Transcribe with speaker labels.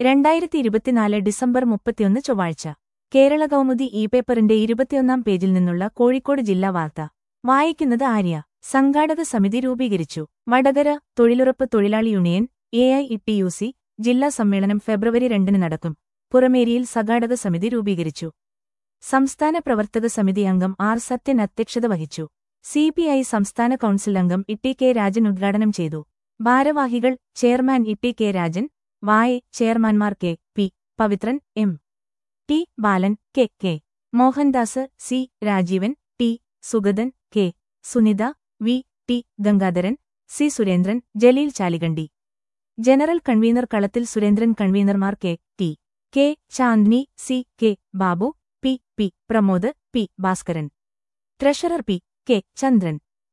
Speaker 1: രണ്ടായിരത്തി ഇരുപത്തിനാല് ഡിസംബർ മുപ്പത്തിയൊന്ന് ചൊവ്വാഴ്ച കേരള കൗമുദി ഇ പേപ്പറിന്റെ ഇരുപത്തിയൊന്നാം പേജിൽ നിന്നുള്ള കോഴിക്കോട് ജില്ലാ വാർത്ത വായിക്കുന്നത് ആര്യ സംഘാടക സമിതി രൂപീകരിച്ചു വടകര തൊഴിലുറപ്പ് തൊഴിലാളി union A I E U C ജില്ലാ സമ്മേളനം ഫെബ്രുവരി രണ്ടിന് നടക്കും പുറമേരിയിൽ സംഘാടക സമിതി രൂപീകരിച്ചു സംസ്ഥാന പ്രവർത്തക സമിതി അംഗം ആർ സത്യൻ അധ്യക്ഷത വഹിച്ചു സിപിഐ സംസ്ഥാന കൗൺസിൽ അംഗം ഇ കെ രാജൻ ഉദ്ഘാടനം ചെയ്തു ഭാരവാഹികൾ chairman E K Rajan vice ചെയർമാൻമാർ K P Pavithran M T Balan K K Mohandas C Rajeevan T Sugathan K Sunitha V T Gangadharan C Surendran Jaleel Chalikandi general convener Kalathil Surendran കൺവീനർമാർ K T K Chandni C K Babu P P Pramod P Bhaskaran treasurer P K ചന്ദ്രൻ